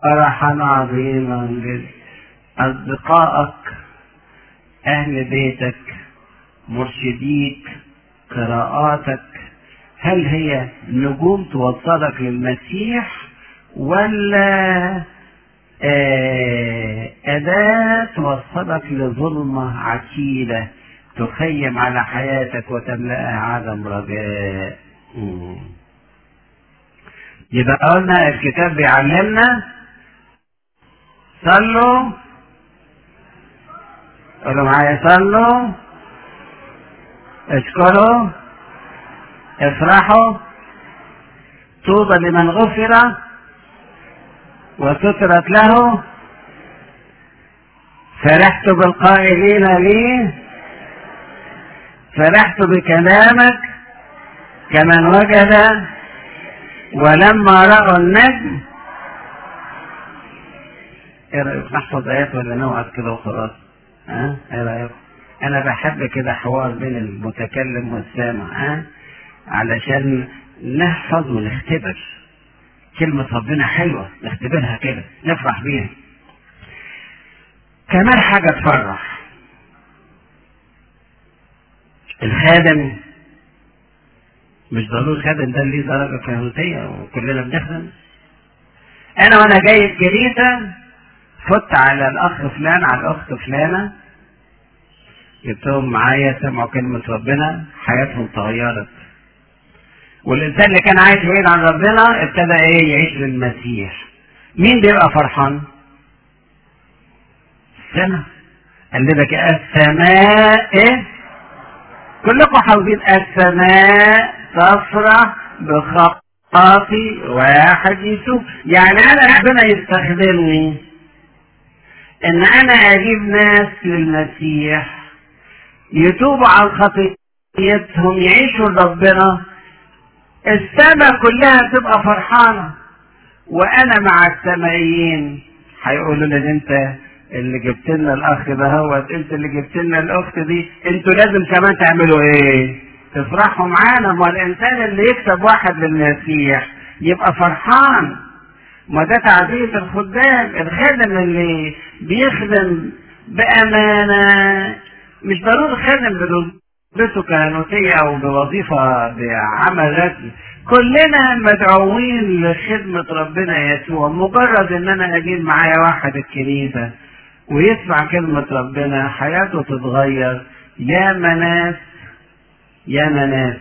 فرحا عظيما جدا أصدقائك أهل بيتك مرشديك قراءاتك هل هي نجوم توصلك للمسيح ولا أداة توصلك لظلمة عتيدة تخيم على حياتك وتملأها عدم رجاء يبقى قلنا الكتاب بيعلمنا صلوا قولوا معايا صلوا اشكروا افرحوا طوبى لمن غفر وسترت له فرحت بالقائلين لي فرحت بكلامك كمن وجد ولما رأوا النجم ايه رأيك نحفظ ايات ولا نوعد كده وخلاص ها ايه رأيك انا بحب كده حوار بين المتكلم والسامع ها علشان نحفظ ونختبر كلمة ربنا حلوة نختبرها كده نفرح بيها كمان حاجة تفرح الخادم مش ضروري الخادم ده ليه درجة كهنوتية وكلنا بنخدم أنا وأنا جاي الكنيسة فت على الأخ فلان على الأخت فلانة جبتهم معايا سمعوا كلمة ربنا حياتهم تغيرت والإنسان اللي كان عايش بعيد عن ربنا ابتدى إيه يعيش للمسيح مين بيبقى فرحان؟ السماء قال لك السماء إيه؟ كلكم حافظين السماء تفرح بخطاطي واحد يتوب يعني انا ربنا يستخدمني ان انا اجيب ناس للمسيح يتوبوا عن خطيتهم يعيشوا لربنا السماء كلها تبقى فرحانة وانا مع السمائيين هيقولوا لي انت اللي جبت لنا الاخ ده هو انت اللي جبت لنا الاخت دي انتوا لازم كمان تعملوا ايه تفرحوا معانا ما الانسان اللي يكسب واحد للمسيح يبقى فرحان ما ده تعزية الخدام الخادم اللي بيخدم بأمانة مش ضروري خادم برتبته كهنوتية أو بوظيفة بعمل رسمي كلنا مدعوين لخدمة ربنا يسوع مجرد ان انا اجيب معايا واحد الكنيسة ويسمع كلمة ربنا حياته تتغير يا مناس يا مناس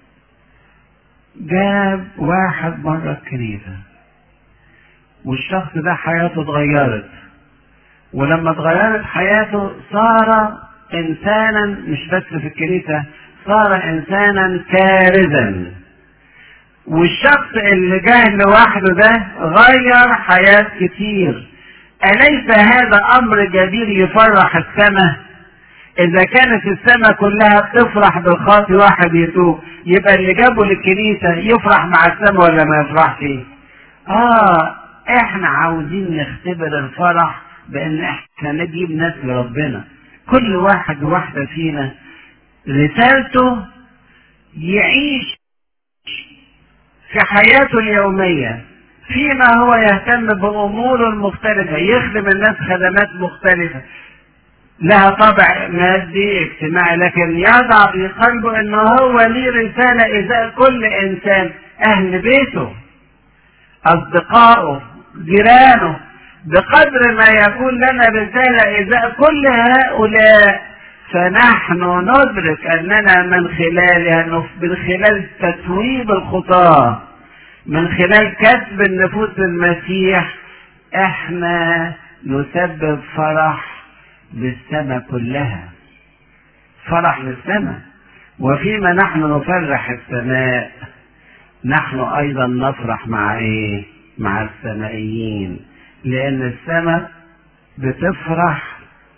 جاب واحد مرة الكنيسة والشخص ده حياته اتغيرت ولما اتغيرت حياته صار انسانا مش بس في الكنيسة صار انسانا كارزا والشخص اللي جاه لوحده ده غير حياة كتير أليس هذا أمر جدير يفرح السماء إذا كانت السماء كلها بتفرح بالخاطي واحد يتوب يبقى اللي جابه للكنيسة يفرح مع السماء ولا ما يفرحش؟ آه إحنا عاوزين نختبر الفرح بإن إحنا نجيب ناس لربنا كل واحد واحدة فينا رسالته يعيش في حياته اليومية فيما هو يهتم بأموره المختلفة يخدم الناس خدمات مختلفة لها طابع مادي اجتماعي لكن يضع في قلبه انه هو ليه رسالة ازاء كل انسان اهل بيته اصدقائه جيرانه بقدر ما يكون لنا رسالة ازاء كل هؤلاء فنحن ندرك اننا من خلالها من خلال تتويب الخطاه من خلال كسب النفوس المسيح احنا نسبب فرح للسماء كلها فرح للسماء وفيما نحن نفرح السماء نحن ايضا نفرح مع ايه مع السمائيين لان السماء بتفرح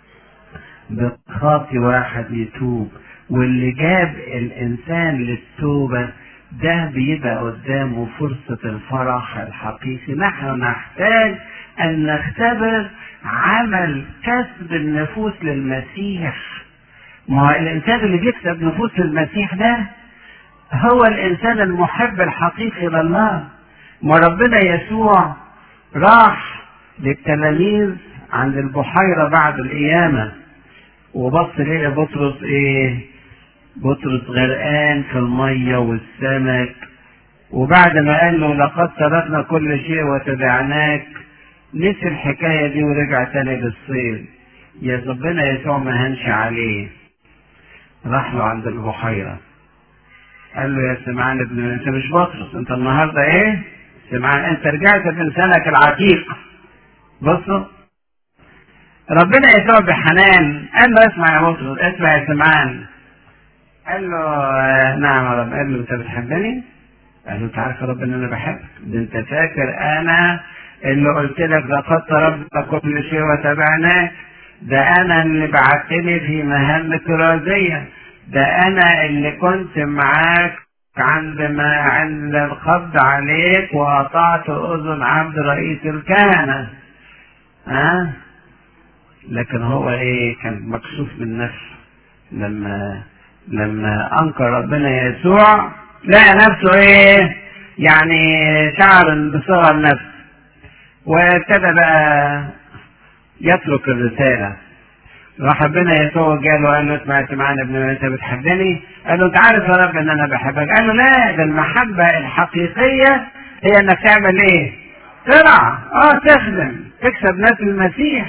بخاطي واحد يتوب واللي جاب الانسان للتوبه ده بيبقى قدامه فرصة الفرح الحقيقي نحن نحتاج أن نختبر عمل كسب النفوس للمسيح ما هو الإنسان اللي بيكسب نفوس المسيح ده هو الإنسان المحب الحقيقي لله ما ربنا يسوع راح للتلاميذ عند البحيرة بعد القيامة وبص لقى بطرس ايه بطرس غرقان في المية والسمك وبعد ما قال له لقد تركنا كل شيء وتبعناك نسي الحكاية دي ورجع تاني للصيد يا ربنا يسوع ما هنش عليه راح له عند البحيرة قال له يا سمعان ابن انت مش بطرس انت النهارده ايه سمعان انت رجعت بلسانك العتيق بصوا ربنا يسوع بحنان قال له اسمع يا بطرس اسمع يا سمعان قال له آه نعم يا رب قال له انت بتحبني قال له انت عارف يا رب ان انا بحبك ده انت فاكر انا اللي قلت لك لقد ربك كل شيء وتبعناك ده انا اللي بعتني في مهام كرازية ده انا اللي كنت معاك عند ما عند القبض عليك وقطعت اذن عبد رئيس الكهنة ها أه؟ لكن هو ايه كان مكشوف من نفسه لما لما انكر ربنا يسوع لقى نفسه ايه يعني شعر بصغر نفس وابتدى بقى يترك الرسالة راح ربنا يسوع جاله وقال له اسمع سمعان ابن انت بتحبني؟ قال له انت عارف يا رب ان انا بحبك قال له لا ده المحبة الحقيقية هي انك تعمل ايه؟ ترعى اه تخدم تكسب ناس المسيح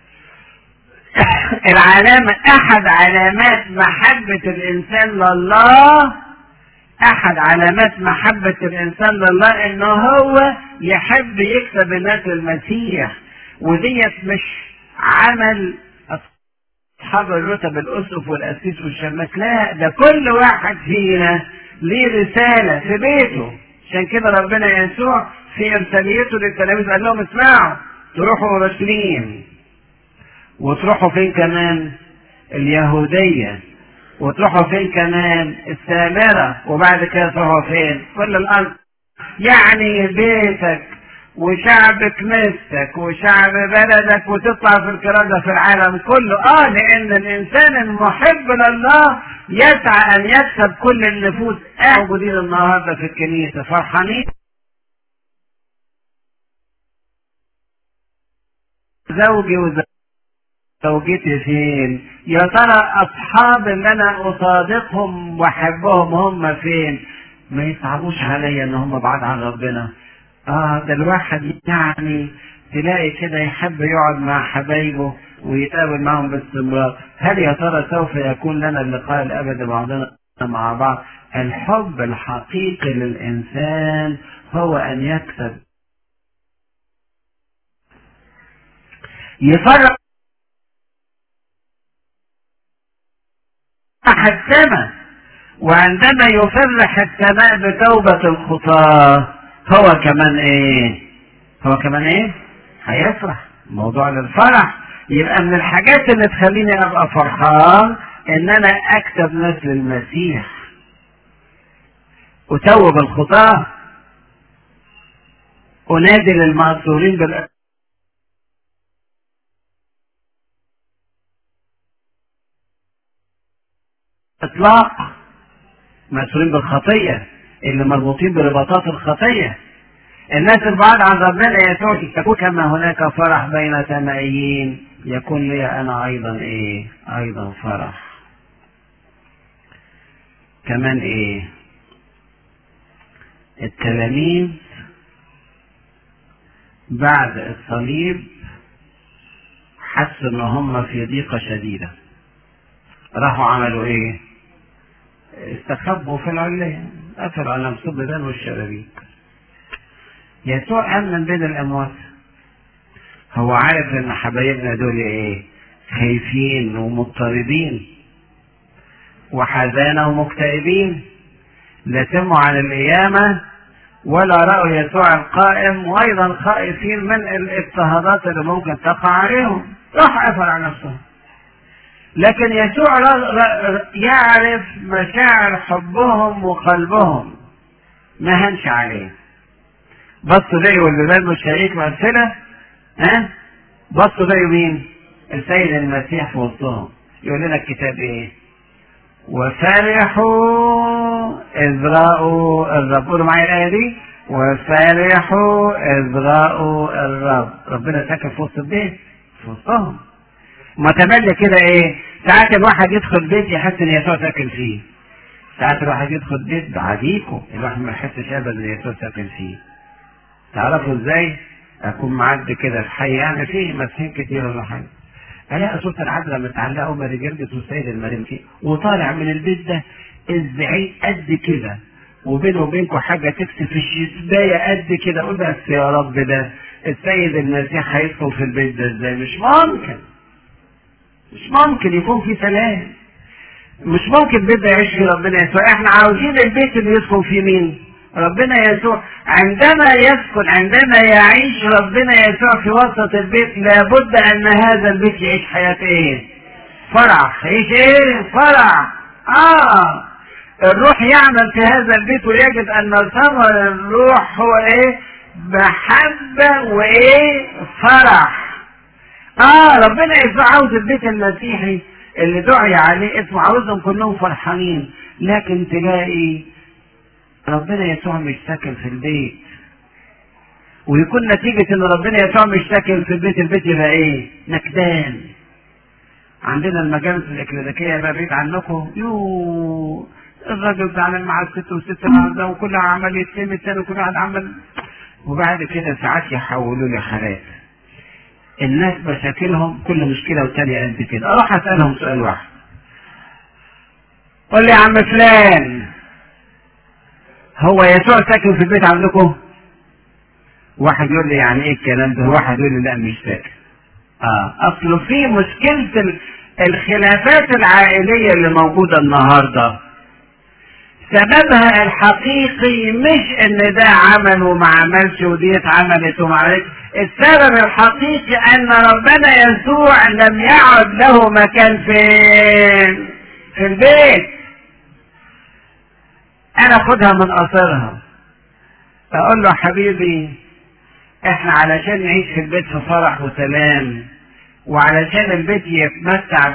العلامة احد علامات محبة الانسان لله احد علامات محبة الانسان لله ان هو يحب يكسب الناس المسيح وديت مش عمل اصحاب الرتب الاسقف والاسيس والشماس لا ده كل واحد فينا ليه رسالة في بيته عشان كده ربنا يسوع في ارساليته للتلاميذ قال لهم اسمعوا تروحوا اورشليم وتروحوا فين كمان اليهودية وتروحوا فين كمان السامرة وبعد كده تروحوا فين كل الأرض يعني بيتك وشعب كنيستك وشعب بلدك وتطلع في الكرازة في العالم كله اه لان الانسان المحب لله يسعى ان يكسب كل النفوس آه موجودين النهارده في الكنيسة فرحانين زوجي وزوجي زوجتي فين يا ترى اصحاب اللي انا اصادقهم واحبهم هم فين ما يصعبوش عليا ان هم بعاد عن ربنا اه ده الواحد يعني تلاقي كده يحب يقعد مع حبايبه ويتقابل معهم باستمرار هل يا ترى سوف يكون لنا اللقاء الابدي بعضنا مع بعض الحب الحقيقي للانسان هو ان يكسب يفرق السماء وعندما يفرح السماء بتوبة الخطاة هو كمان ايه هو كمان ايه هيفرح موضوع للفرح يبقى من الحاجات اللي تخليني ابقى فرحان ان انا اكتب ناس للمسيح اتوب الخطاة انادي للمأسورين بال اطلاق مسؤولين بالخطيه اللي مربوطين برباطات الخطيه الناس البعاد عن ربنا يسوع تكون كما هناك فرح بين سمائيين يكون لي انا ايضا ايه ايضا فرح كمان ايه التلاميذ بعد الصليب حسوا ان هم في ضيقه شديده راحوا عملوا ايه استخبوا في العلية قفلوا على الصبيان والشبابيك يسوع قام من بين الاموات هو عارف ان حبايبنا دول ايه خايفين ومضطربين وحزانة ومكتئبين لا سمعوا عن القيامة ولا رأوا يسوع القائم وأيضا خائفين من الاضطهادات اللي ممكن تقع عليهم راح قفل على نفسهم لكن يسوع يعرف مشاعر حبهم وقلبهم ما هنش عليه بصوا لقوا البلاد والشريك ممثلة ها بصوا لقوا مين السيد المسيح في وسطهم يقول لنا الكتاب ايه وفرحوا إذ رأوا الرب قولوا معايا الآية دي وفرحوا إذ رأوا الرب ربنا ساكن في وسط البيت في وسطهم ما تملي كده ايه ساعات الواحد يدخل بيت يحس ان يسوع ساكن فيه ساعات الواحد يدخل بيت بعديكم الواحد ما يحسش ابدا ان يسوع ساكن فيه تعرفوا ازاي اكون معدي كده في حي يعني فيه مسيحيين كتير ولا حاجه الاقي صوت العذراء متعلقه وماري جرجس والسيد المريمكي وطالع من البيت ده الزعيق قد كده وبينه وبينكم حاجه تكسف الشبايه قد كده اقول بس يا رب ده السيد المسيح هيدخل في البيت ده ازاي مش ممكن مش ممكن يكون في سلام مش ممكن البيت ده يعيش فيه ربنا يسوع احنا عاوزين البيت اللي يسكن فيه مين ربنا يسوع عندما يسكن عندما يعيش ربنا يسوع في وسط البيت لابد ان هذا البيت يعيش حياة ايه فرح يعيش ايه فرح اه الروح يعمل في هذا البيت ويجد ان ثمر الروح هو ايه محبة وايه فرح اه ربنا يسوع عاوز البيت المسيحي اللي دعي عليه اسمه عاوزهم كلهم فرحانين لكن تلاقي ربنا يسوع مش ساكن في البيت ويكون نتيجة ان ربنا يسوع مش ساكن في البيت البيت يبقى ايه نكدان عندنا المجالس الاكلينيكية بقى بعيد عنكم يو الراجل زعلان مع الست والست مع ده وكل عمل يتم التاني وكل واحد عمل وبعد كده ساعات يحولوا لي حالات الناس مشاكلهم كل مشكلة والتانية قد كده اروح اسألهم سؤال واحد قول لي يا عم فلان هو يسوع ساكن في البيت عندكم واحد يقول لي يعني ايه الكلام ده واحد يقول لي لا مش ساكن اه اصله في مشكلة الخلافات العائلية اللي موجودة النهاردة سببها الحقيقي مش ان ده عمل وما عملش وديت عملت وما عملتش السبب الحقيقي ان ربنا يسوع لم يعد له مكان فين في البيت انا اخدها من قصرها اقول له حبيبي احنا علشان نعيش في البيت في فرح وسلام وعلشان البيت يتمتع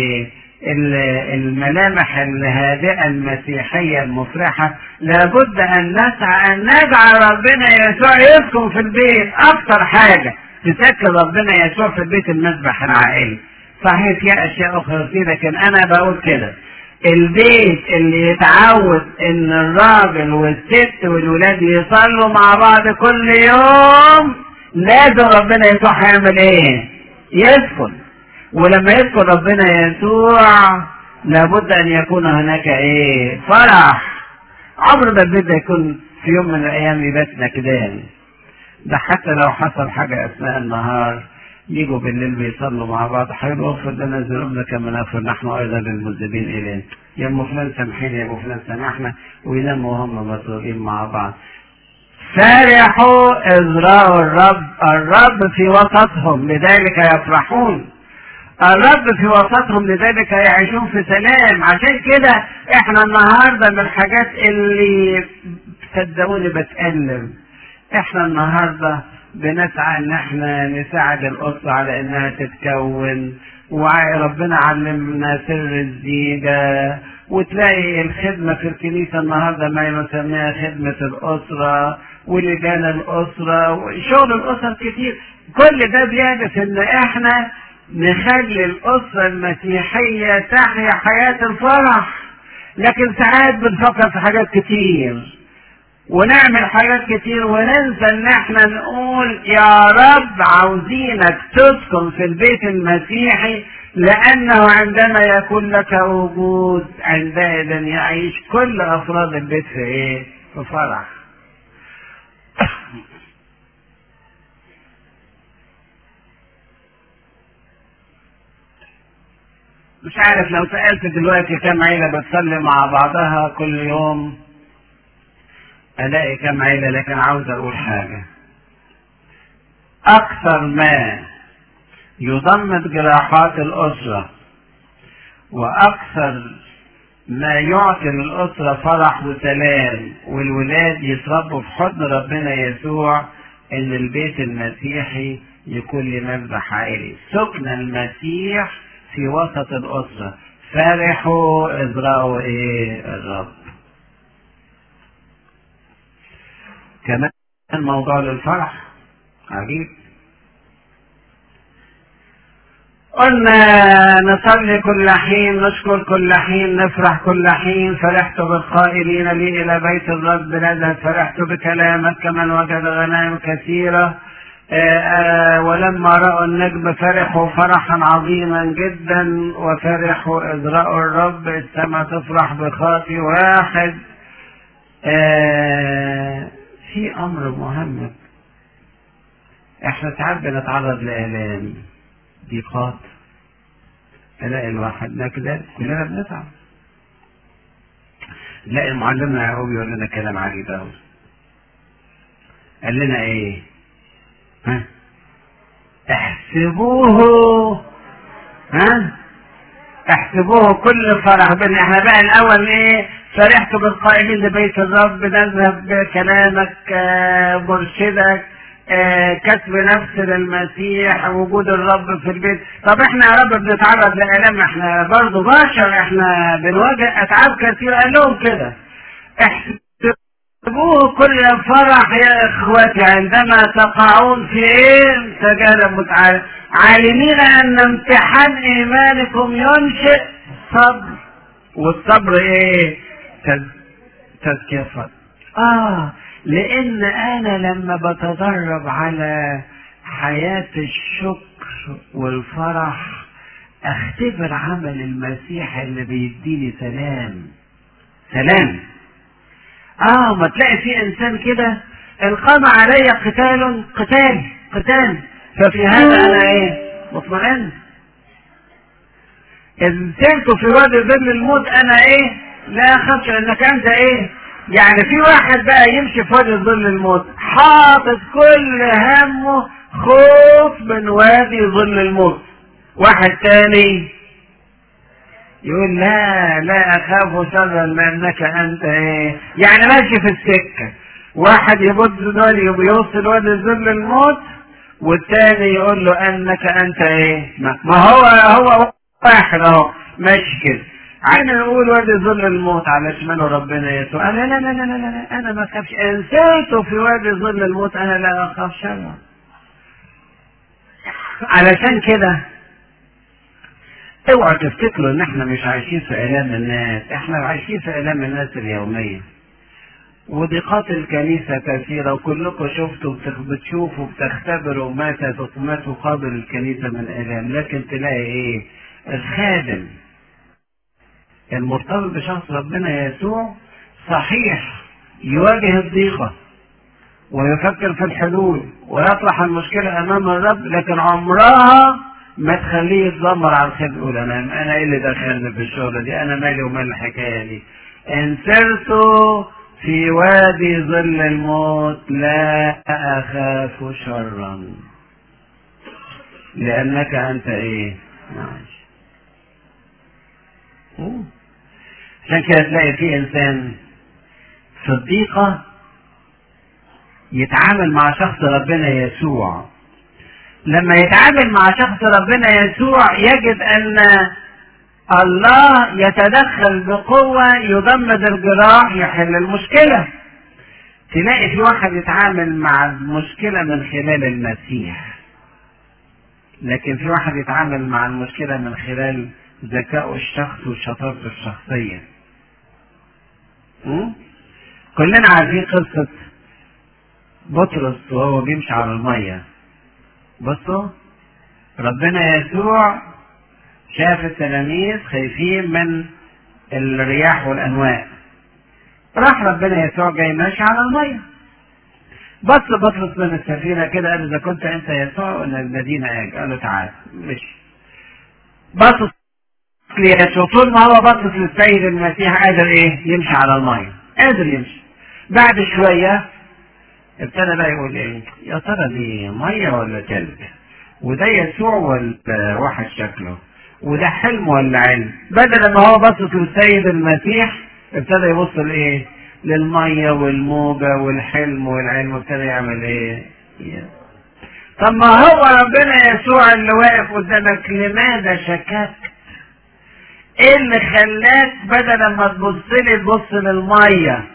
بالملامح الهادئة المسيحية المفرحة لابد ان نسعى ان نجعل ربنا يسوع يسكن في البيت اكتر حاجة تسكن ربنا يسوع في البيت المذبح العائلي صحيح في اشياء اخرى كتير لكن انا بقول كده البيت اللي يتعود ان الراجل والست والولاد يصلوا مع بعض كل يوم لازم ربنا يسوع هيعمل ايه يسكن ولما يسكن ربنا يسوع لابد ان يكون هناك ايه فرح عمر ما البيت ده يكون في يوم من الايام يبات نكدان ده حتى لو حصل حاجة اثناء النهار يجوا بالليل بيصلوا مع بعض حيقولوا اغفر لنا ذنوبنا كما نغفر نحن ايضا للمذنبين الينا يا ام فلان سامحيني يا ابو فلان سامحنا ويناموا وهم مسؤولين مع بعض فرحوا إذ رأوا الرب الرب في وسطهم لذلك يفرحون الرب في وسطهم لذلك يعيشون في سلام عشان كده احنا النهارده من الحاجات اللي صدقوني بتألم احنا النهارده بنسعى ان احنا نساعد الاسره على انها تتكون وربنا علمنا سر الزيجه وتلاقي الخدمه في الكنيسه النهارده ما يسميها خدمه الاسره ولجان الاسره وشغل الاسر كتير كل ده بيهدف ان احنا نخلي الاسره المسيحيه تحيا حياه الفرح لكن ساعات بنفكر في حاجات كتير ونعمل حاجات كتير وننسى ان احنا نقول يا رب عاوزينك تسكن في البيت المسيحي لانه عندما يكون لك وجود عندئذ يعيش كل افراد البيت في ايه في فرح مش عارف لو سألت دلوقتي كم عيلة بتصلي مع بعضها كل يوم الاقي كم عيلة لكن عاوز اقول حاجة اكثر ما يضمد جراحات الاسرة واكثر ما يعطي للاسرة فرح وسلام والولاد يتربوا في حضن ربنا يسوع ان البيت المسيحي يكون لمذبح عائلي سكن المسيح في وسط الاسرة فرحوا اذ رأوا ايه الرب كمان الموضوع للفرح عجيب قلنا نصلي كل حين نشكر كل حين نفرح كل حين فرحت بالقائلين لي إلى بيت الرب نذهب فرحت بكلامك كمن وجد غنائم كثيرة آآ آآ ولما رأوا النجم فرحوا فرحا عظيما جدا وفرحوا إذ رأوا الرب السماء تفرح بخاطي واحد في أمر مهم احنا ساعات بنتعرض لآلام ضيقات الاقي الواحد نكدة كلنا بنتعب نلاقي معلمنا يعقوب يقول لنا كلام عجيب قوي قال لنا ايه ها احسبوه ها احسبوه كل فرح بنا احنا بقى الاول ايه فرحت بالقائمين لبيت الرب نذهب بكلامك مرشدك آه كسب نفس للمسيح وجود الرب في البيت طب احنا يا رب بنتعرض لآلام احنا برضه بشر احنا بنواجه اتعاب كثيرة قال لهم كده احسبوه كل فرح يا اخواتي عندما تقعون في ايه تجارب متعالم عالمين ان امتحان ايمانكم ينشئ صبر والصبر ايه تزكية فضل اه لان انا لما بتدرب على حياة الشكر والفرح اختبر عمل المسيح اللي بيديني سلام سلام اه ما تلاقي في انسان كده القام علي قتال قتال قتال ففي هذا انا ايه مطمئن إذ سرت في وادي ظل الموت انا ايه لا اخافش انك انت ايه يعني في واحد بقى يمشي في وادي ظل الموت حاطط كل همه خوف من وادي ظل الموت واحد تاني يقول لا لا اخاف شرا لانك انت ايه يعني ماشي في السكه واحد يبص دول يوصل وادي ظل الموت والتاني يقول له انك انت ايه ما هو هو واحد اهو ماشي كده عايزين نقول وادي ظل الموت على شماله ربنا يسوع انا لا لا لا لا لا انا ما اخافش انسيته في وادي ظل الموت انا لا اخاف شرا علشان كده اوعوا تفتكروا ان احنا مش عايشين في الام الناس احنا عايشين في الام الناس اليوميه وضيقات الكنيسة كثيرة وكلكم شفتوا بتشوفوا بتختبروا متى ما تقابل الكنيسة من إلام لكن تلاقي إيه الخادم المرتبط بشخص ربنا يسوع صحيح يواجه الضيقة ويفكر في الحلول ويطرح المشكلة أمام الرب لكن عمرها ما تخليه يتذمر على الخير يقول أنا أنا إيه اللي دخلني في الشغلة دي أنا مالي ومال الحكاية دي إن سرت في وادي ظل الموت لا أخاف شرا لأنك أنت إيه؟ ماشي عشان كده تلاقي في إنسان في الضيقة يتعامل مع شخص ربنا يسوع لما يتعامل مع شخص ربنا يسوع يجد أن الله يتدخل بقوة يضمد الجراح يحل المشكلة تلاقي في واحد يتعامل مع المشكلة من خلال المسيح لكن في واحد يتعامل مع المشكلة من خلال ذكائه الشخصي وشطارته الشخصية م? كلنا عارفين قصة بطرس وهو بيمشي على المية بصوا ربنا يسوع شاف التلاميذ خايفين من الرياح والانواع راح ربنا يسوع جاي ماشي على الميه بص بطرس من السفينه كده قال اذا كنت انت يسوع ولا المدينه اجي قال له تعال مشي بص ليسوع طول ما هو باصص للسيد المسيح قادر ايه يمشي على الميه قادر يمشي بعد شويه ابتدى بقى يقول ايه يا ترى دي ميه ولا تلج وده يسوع ولا واحد شكله وده حلم ولا علم بدل ما هو باصص للسيد المسيح ابتدى يبص لايه للميه والموجه والحلم والعلم وابتدى يعمل ايه طب ما هو ربنا يسوع اللي واقف قدامك لماذا شككت ايه اللي خلاك بدل ما تبص لي تبص للميه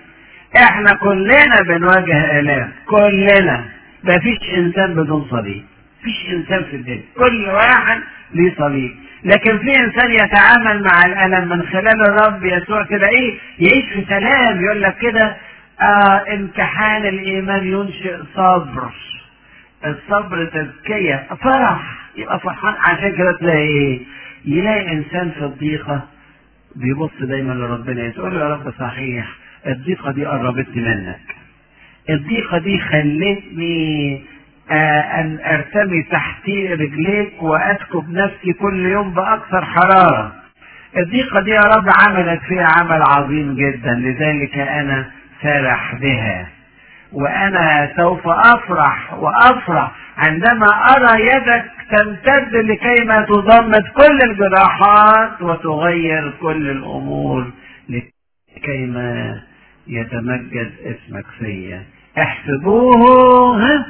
احنا كلنا بنواجه الام كلنا مفيش انسان بدون صليب مفيش انسان في الدنيا كل واحد ليه صليب لكن في انسان يتعامل مع الالم من خلال الرب يسوع كده ايه يعيش في سلام يقول لك كده آه امتحان الايمان ينشئ صبر الصبر تزكيه فرح يبقى فرحان عشان كده تلاقي ايه يلاقي انسان في الضيقه بيبص دايما لربنا يقول له يا رب صحيح الضيقه دي قربتني منك الضيقه دي خلتني آه ان ارتمي تحت رجليك واسكب نفسي كل يوم باكثر حراره الضيقه دي يا رب عملت فيها عمل عظيم جدا لذلك انا فرح بها وانا سوف افرح وافرح عندما ارى يدك تمتد لكي ما تضمد كل الجراحات وتغير كل الامور لكي ما يتمجد اسمك فيا احسبوه ها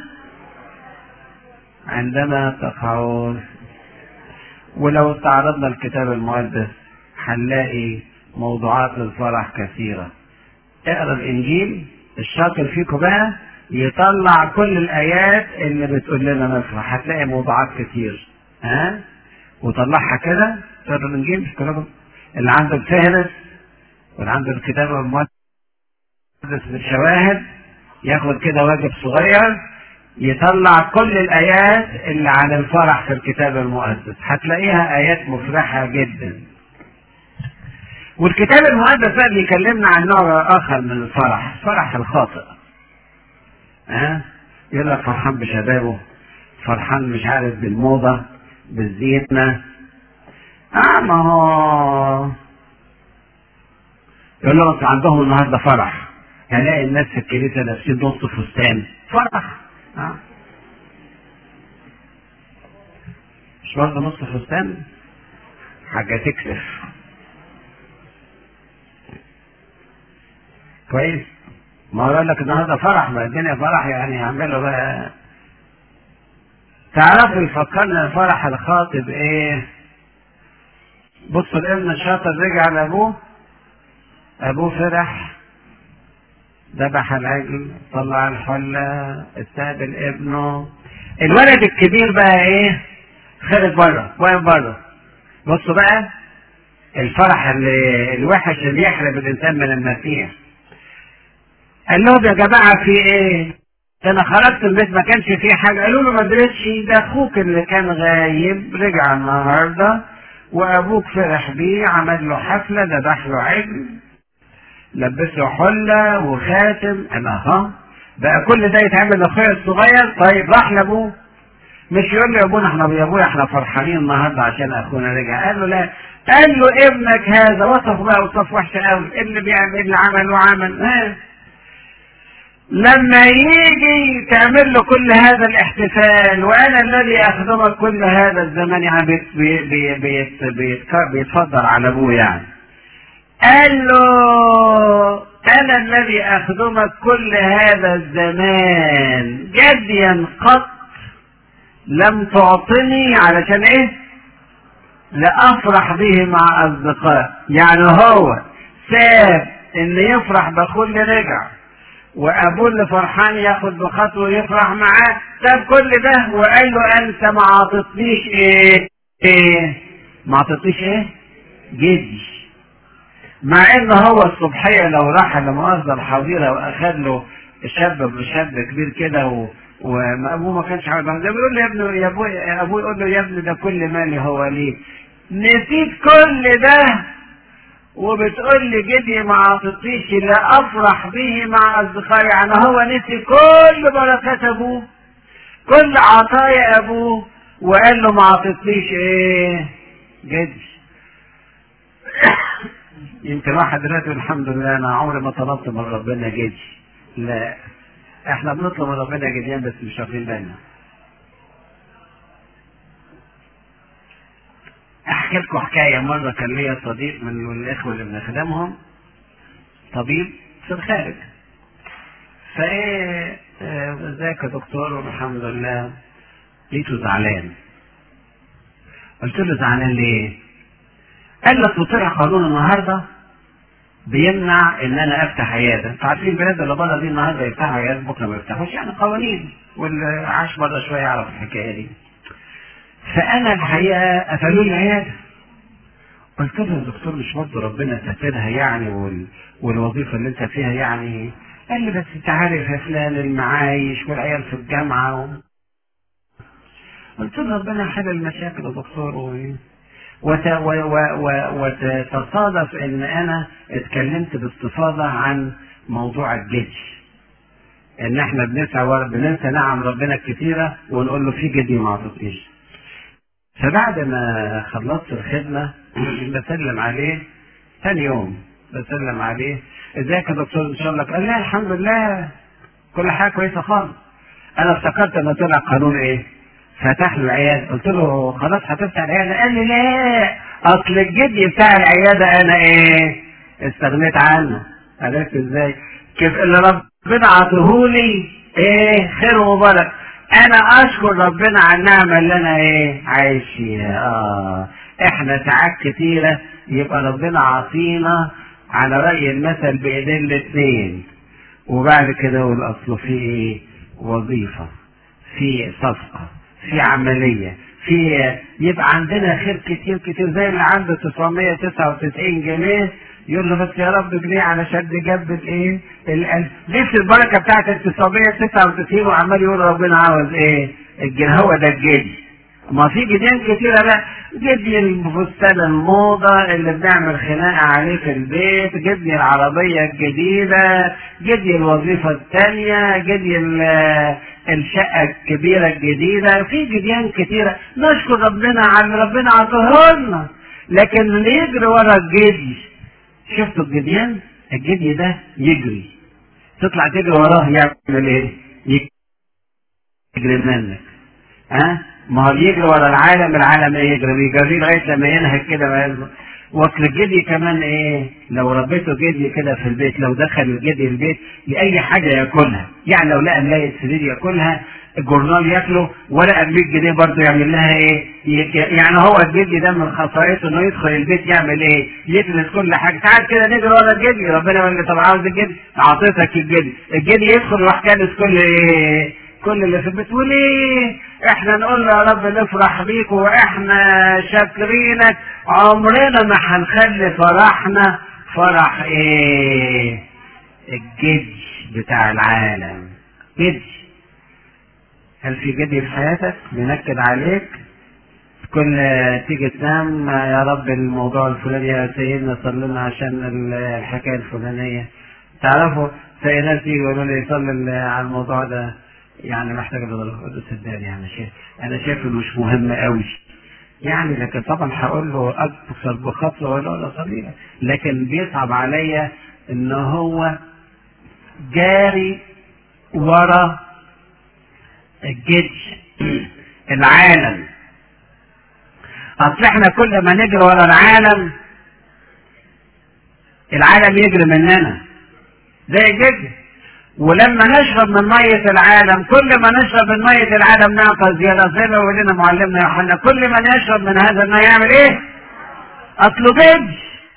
عندما تقعون ولو تعرضنا الكتاب المقدس هنلاقي موضوعات للفرح كثيرة اقرا الانجيل الشاطر فيكم بقى يطلع كل الايات اللي بتقول لنا نفرح هتلاقي موضوعات كتير ها وطلعها كده اقرا الانجيل مش كلام اللي عنده الفهرس واللي عنده الكتاب المقدس بالشواهد ياخد كده واجب صغير يطلع كل الآيات اللي عن الفرح في الكتاب المقدس هتلاقيها آيات مفرحة جدا والكتاب المقدس بقى بيكلمنا عن نوع آخر من الفرح فرح الخاطئ ها أه؟ يقول لك فرحان بشبابه فرحان مش عارف بالموضة بالزينة اه ما هو يقول له انت عندهم النهارده فرح هلاقي الناس في الكنيسة لابسين نص فستان فرح آه. مش برضه نص فستان حاجة تكسف كويس ما هو يقول لك النهارده فرح ما الدنيا فرح يعني يعملوا بقى تعرف يفكرنا الفرح الخاطب ايه بص الابن الشاطر رجع لابوه ابوه فرح ذبح العجل طلع الحلة استقبل ابنه الولد الكبير بقى ايه خرج بره واقف بره بصوا بقى الفرح اللي الوحش اللي يحرم الانسان من المسيح قال لهم يا جماعه في ايه ده انا خرجت البيت ما كانش فيه حاجه قالوا له ما درتش ده اخوك اللي كان غايب رجع النهارده وابوك فرح بيه عمل له حفله ذبح له عجل لبسه حلة وخاتم انا ها بقى كل ده يتعمل لاخويا الصغير طيب راح لابوه مش يقول له يا ابونا احنا يا ابويا احنا فرحانين النهارده عشان اخونا رجع قال له لا قال له ابنك هذا وصف بقى وصف وحش قوي اللي بيعمل اللي عمل وعمل ها لما يجي تعمل له كل هذا الاحتفال وانا الذي اخدمك كل هذا الزمان يعني بيت بيت بيت بيت بيتفضل على ابوه يعني قال له انا الذي اخدمك كل هذا الزمان جديا قط لم تعطني علشان ايه لافرح به مع اصدقائي يعني هو ساب ان يفرح باخوه اللي رجع وابوه اللي فرحان ياخد بخطوه يفرح معاه ساب كل ده وقال له انت ما عطتنيش ايه ايه ما عطتنيش ايه جدي مع ان هو الصبحيه لو راح لمؤاخذه الحظيره واخد له شاب شاب كبير كده و... وابوه ما كانش عارف ده بيقول له يا ابني يا ابوي ابوه يقول له يا ابني ده كل مالي هو ليك نسيت كل ده وبتقول لي جدي ما عطتيش لا افرح به مع اصدقائي يعني هو نسي كل بركات ابوه كل عطايا ابوه وقال له ما عطتنيش ايه جدي يمكن واحد دلوقتي الحمد لله انا عمري ما طلبت من ربنا جدي لا احنا بنطلب من ربنا جديان بس مش واخدين بالنا احكي لكم حكايه مره كان ليا صديق من الاخوه اللي بنخدمهم طبيب في الخارج فايه ازيك يا دكتور الحمد لله لقيته زعلان قلت له زعلان ليه؟ قال لك وطلع قانون النهارده بيمنع ان انا افتح عياده انتوا عارفين البلاد اللي بره دي النهارده يفتحوا عياده بكره ما يفتحوش يعني قوانين واللي عاش بره شويه يعرف الحكايه دي فانا الحقيقه قفلوا لي عياده قلت له يا دكتور مش برضه ربنا ساترها يعني وال... والوظيفه اللي انت فيها يعني قال لي بس انت عارف يا فلان المعايش والعيال في الجامعه و... قلت له ربنا حل المشاكل يا دكتور و... وت... و... و... و... وتصادف ان انا اتكلمت باستفاضه عن موضوع الجيش ان احنا بنسعى ورا بننسى نعم ربنا الكثيره ونقول له في جدي ما عطتنيش فبعد ما خلصت الخدمه بسلم عليه ثاني يوم بسلم عليه ازيك يا دكتور ان شاء الله قال لا الحمد لله كل حاجه كويسه خالص انا افتكرت انه طلع قانون ايه فتح له العياده قلت له خلاص هتفتح العياده قال لي لا اصل الجدي بتاع العياده انا ايه استغنيت عنه عرفت ازاي كيف اللي ربنا عطيهولي ايه خير وبركه انا اشكر ربنا على النعمه اللي انا ايه عايش فيها اه احنا ساعات كتيره يبقى ربنا عاطينا على راي المثل بايدين الاثنين وبعد كده يقول اصله في ايه وظيفه في صفقه في عمليه في يبقى عندنا خير كتير كتير زي اللي عنده 999 جنيه يقول له بس يا رب جنيه علشان نجبد ايه الألف نفس البركه بتاعت ال 999 وعمال يقول ربنا عاوز ايه الجنيه هو ده الجدي ما في جديان كتيرة بقى جدي الفستان الموضة اللي بنعمل خناقة عليه في البيت جدي العربية الجديدة جدي الوظيفة الثانية جدي الشقة الكبيرة الجديدة في جديان كتيرة نشكر ربنا على اللي ربنا عطاهولنا لكن اللي يجري ورا الجدي شفتوا الجديان الجدي ده يجري تطلع تجري وراه يعمل ايه يجري منك ها ما هو بيجري ورا العالم العالم ايه يجري بيجري لغايه لما ينهك كده ما واصل الجدي كمان ايه لو ربيته جدي كده في البيت لو دخل الجدي البيت لاي حاجه ياكلها يعني لو لقى ملايه سرير ياكلها الجورنال ياكله ولقى ب 100 جنيه برضه يعمل لها ايه يعني هو الجدي ده من خصائصه انه يدخل البيت يعمل ايه يكنس كل حاجه ساعات كده نجري ورا الجدي ربنا يقول لي طب عاوز الجدي اعطيتك الجدي الجدي يدخل يروح كانس كل ايه كل اللي في البيت وليه احنا نقول له يا رب نفرح بيك واحنا شاكرينك عمرنا ما هنخلي فرحنا فرح ايه الجدي بتاع العالم جدي هل في جدي في حياتك بينكد عليك كل تيجي تنام يا رب الموضوع الفلاني يا سيدنا صلي لنا عشان الحكايه الفلانيه تعرفوا في ناس يجوا يقولوا لي صلي على الموضوع ده يعني محتاج له صدقني يعني شايف انا شايف انه مش مهم قوي يعني لكن طبعا هقول له اكثر بخطوه ولا ولا صغيره لكن بيصعب عليا ان هو جاري ورا الجيش العالم اصل احنا كل ما نجري ورا العالم العالم يجري مننا زي الجيش ولما نشرب من مية العالم كل ما نشرب من مية العالم نعطى زيادة زي ما يقول لنا معلمنا يوحنا كل ما نشرب من هذا الماء يعمل ايه؟ اصله جد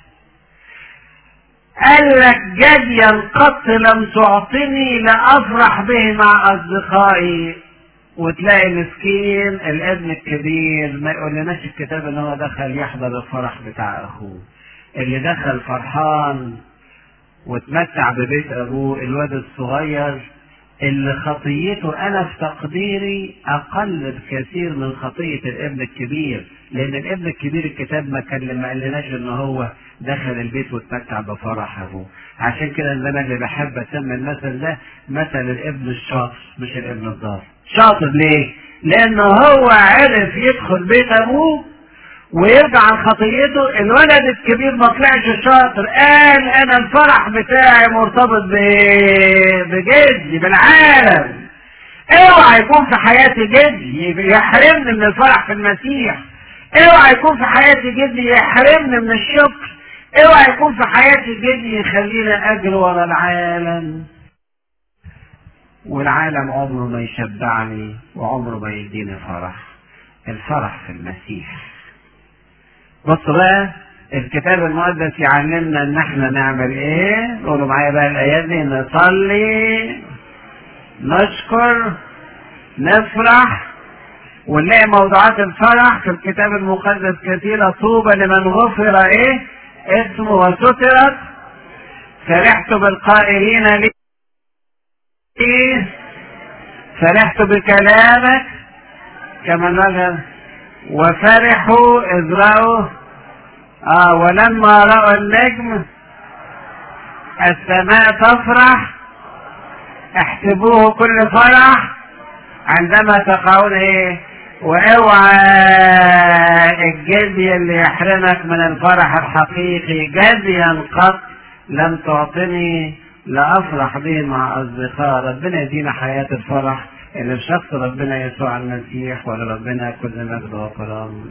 قال لك جديا قط لم تعطني لافرح به مع اصدقائي وتلاقي مسكين الابن الكبير ما يقول لناش الكتاب ان هو دخل يحضر الفرح بتاع اخوه اللي دخل فرحان واتمتع ببيت ابوه الواد الصغير اللي خطيته انا في تقديري اقل بكثير من خطيه الابن الكبير لان الابن الكبير الكتاب ما كان ما قالناش ان هو دخل البيت واتمتع بفرح ابوه عشان كده ان انا اللي بحب اسمي المثل ده مثل الابن الشاطر مش الابن الضار شاطر ليه لان هو عرف يدخل بيت ابوه ويرجع عن خطيته الولد الكبير ما طلعش شاطر قال انا الفرح بتاعي مرتبط بجدي بالعالم اوعى يكون في حياتي جدي يحرمني من الفرح في المسيح اوعى يكون في حياتي جدي يحرمني من الشكر اوعى يكون في حياتي جدي يخليني اجري ورا العالم والعالم عمره ما يشبعني وعمره ما يديني فرح الفرح في المسيح بص بقى الكتاب المقدس يعلمنا ان احنا نعمل ايه قولوا معايا بقى الايات دي نصلي نشكر نفرح ونلاقي موضوعات الفرح في الكتاب المقدس كثيرة طوبى لمن غفر ايه اسمه وسترت فرحت بالقائلين لي فرحت بكلامك كما نقل وفرحوا إذ رأوا آه ولما رأوا النجم السماء تفرح احسبوه كل فرح عندما تقعون ايه واوعى الجدي اللي يحرمك من الفرح الحقيقي جديا قط لم تعطني لافرح به مع اصدقاء ربنا يدينا حياه الفرح اللي في شخص ربنا يسوع المسيح ولربنا كل مجد وكرام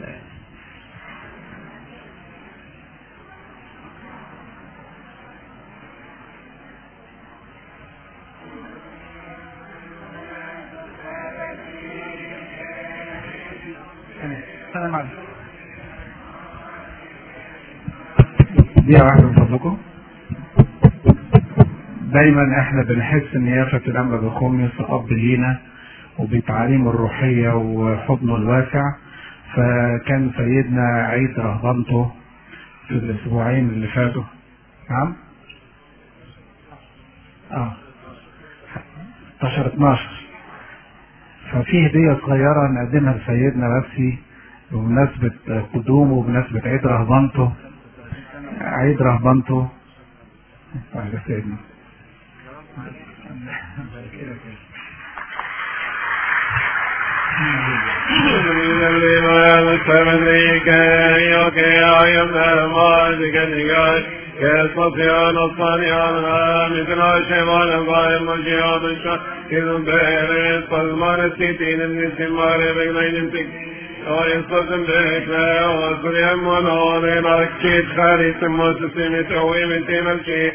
السلام عليكم دقيقة واحدة من فضلكم دايما احنا بنحس ان يافة الأنبا بخوميوس أب لينا وبتعاليمه الروحية وحضنه الواسع فكان سيدنا عيد رهبنته في الأسبوعين اللي فاتوا نعم؟ اه 16 12 ففي هدية صغيرة نقدمها لسيدنا بس بمناسبة قدومه وبمناسبة عيد رهبنته عيد رهبنته على سيدنا كالصفيان الصانعان مثل شيطان الظاهر مجيئات الشهر إذ بير الصلمان السيتين النسم ماري بغنين تك ويصدم بك لا وصل يم ونورين أكيد خالي سمو تسمي توي من تيم الكيد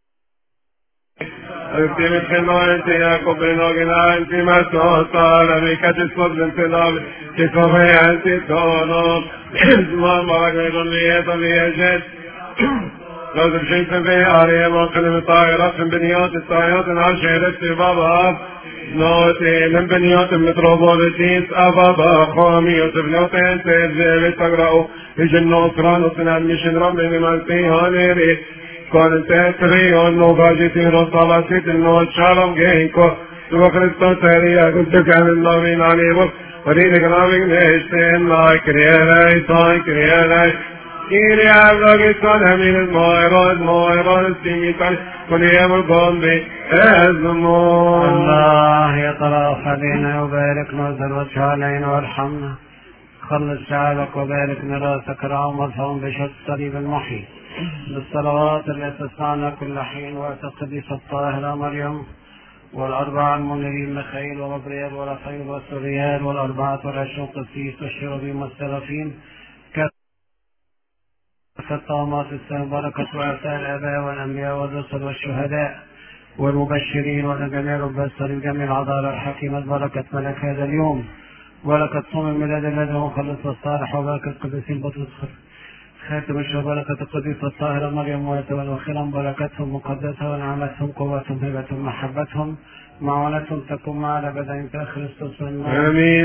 Ultimet genante Jakob benogna ultima tota la mica ti scorre in love che come anti sono mamma che non mi è da via jet لازم شيء في عليه وكلمة طائرات من بنيات الطائرات العشرة في بابا نوتي من بنيات المتروبوليتيس أبابا خوامي يوسف نوتين تنزل تقرأوا في جنة أسران وسنان مشن ربي بمن فيها نيري con te trion vagiti rosalasiti no shalom geinko Tuo Kristus teria kun tykännyt nomin animus Vadini kanaving neisten lai krielei sai krielei Kirja logitkan heminen moiroit moiroit singitan kun hiemul gombi ezmo الله يتراف علينا وباركنا وزروت علينا وارحمنا خلص شعبك وبارك ميراثك رعم وارفعهم بشهد الصليب المحيي بالصلوات التي تصنعنا كل حين وتقديس الطاهرة مريم والأربعة المنيرين ميخائيل وغبريال ورفائيل والسوريال والأربعة والعشرون قسيس والشيروبيم والسرافين كالطامات السلام بركة وعسى الآباء والأنبياء والرسل والشهداء والمبشرين والجميع ربستر الجميع العذارى الحكيمة بركة ملك هذا اليوم بركة صوم الميلاد الذي هو مخلص الصالح وبركة قديسين بطرس خاتم الشهر بركة القديسة الطاهرة مريم ويتولى وخيرا بركتهم مقدسة ونعمتهم قوتهم هبتهم محبتهم معونتهم تكون معنا بدن كريستوس أمين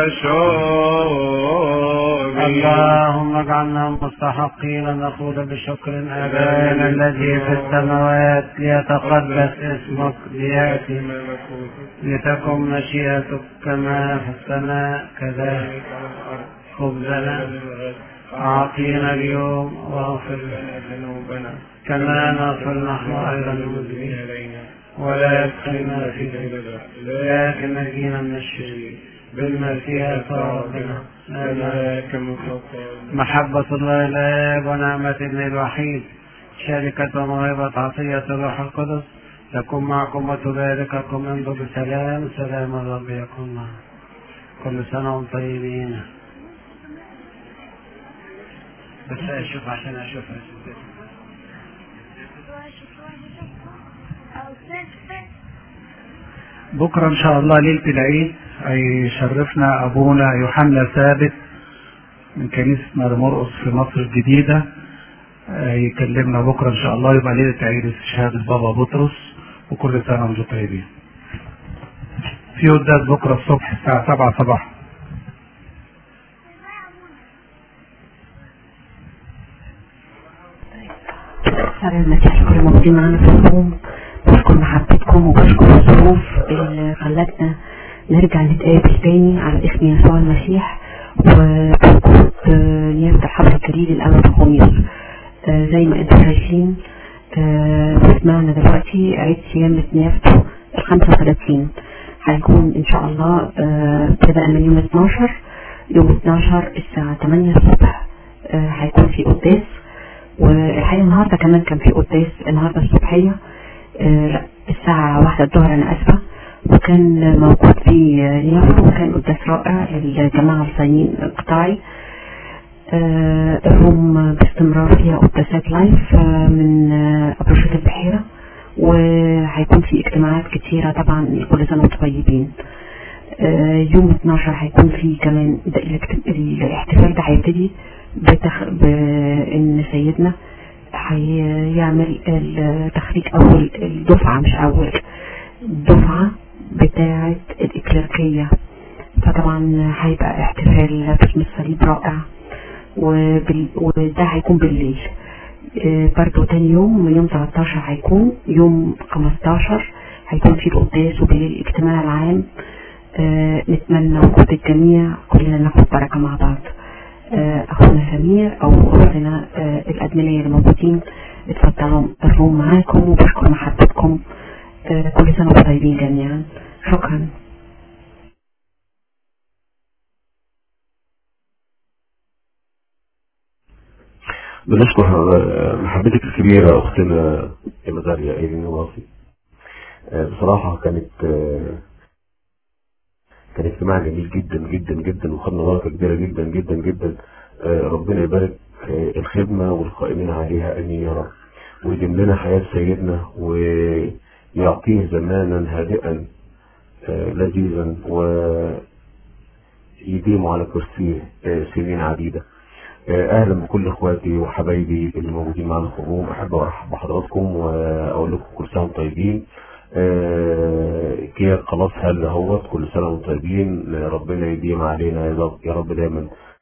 التشوق اللهم اجعلنا مستحقين ان نقول بشكر ابانا الذي في السماوات ليتقدس اسمك لياتي لتكن مشيئتك كما في السماء كذلك خبزنا أعطينا اليوم واغفر لنا ذنوبنا كما نغفر نحن أيضا المذنبين ولا يدخلنا في ذنب لكن نجينا من الشرير بالمسيح ربنا آمين. محبة الله الآب ونعمة ابن الوحيد شركة وموهبة عطية الروح القدس تكون معكم وتبارككم انظر بسلام سلام الرب يكون معكم كل سنة وانتم طيبين بس اشوف عشان اشوف بكرة إن شاء الله ليلة العيد هيشرفنا أبونا يوحنا ثابت من كنيسة نار مرقص في مصر الجديدة هيكلمنا بكره ان شاء الله يبقى ليله عيد استشهاد البابا بطرس وكل سنه وانتم طيبين. في قداس بكره الصبح الساعه 7 صباحا. أسأل المسيح كل موجودين معانا في اليوم بشكر محبتكم وبشكر الظروف اللي خلتنا نرجع نتقابل تاني على اسم يسوع المسيح وبوجود آه، نيابة الحضر الجليل الأمل الخميس آه، زي ما انتم شايفين آه، سمعنا دلوقتي عيد صيام نيابته ال 35 هيكون ان شاء الله آه، ابتداء من يوم 12 يوم 12 الساعة 8 الصبح آه، هيكون في قداس والحقيقة النهاردة كمان كان في قداس النهاردة الصبحية آه، لا الساعة واحدة الظهر أنا آسفة وكان موجود في آه، نيافة وكان قداس رائع للجماعة الصينيين القطاعي آه، الروم باستمرار فيها قداسات لايف آه، من آه، أبرشة البحيرة وهيكون في اجتماعات كتيرة طبعا كل سنة وانتم طيبين آه، يوم 12 هيكون في كمان ده الاجت- الاحتفال ده هيبتدي بتخ... بان سيدنا هيعمل التخريج اول الدفعة مش اول الدفعة بتاعة الاكليركية فطبعا هيبقى احتفال باسم الصليب رائع وبال... وده هيكون بالليل آه، برضو تاني يوم من يوم 13 هيكون يوم 15 هيكون في القداس وبالليل الاجتماع العام آه، نتمنى وجود الجميع كلنا ناخد بركة مع بعض آه، اخونا سمير او اختنا آه، الادمنية اللي موجودين اتفضلوا الروم معاكم وبشكر محبتكم آه، كل سنة وانتم طيبين جميعا شكرا بنشكر آه، محبتك الكبيرة أختنا مداريا إيرين واصي آه، بصراحة كانت آه، كان اجتماع جميل جدا جدا جدا وخدنا بركة كبيرة جدا جدا جدا آه، ربنا يبارك آه، الخدمة والقائمين عليها آمين يا رب ويديم لنا حياة سيدنا ويعطيه زمانا هادئا آه، لذيذا ويديم على كرسيه آه، سنين عديدة آه، اهلا بكل اخواتي وحبايبي اللي موجودين معانا في الروم احب ارحب بحضراتكم واقول لكم كل سنه وانتم طيبين آه، كده خلاص هل اهوت كل سنه وانتم طيبين آه، ربنا يديم علينا يا رب- يا رب دايما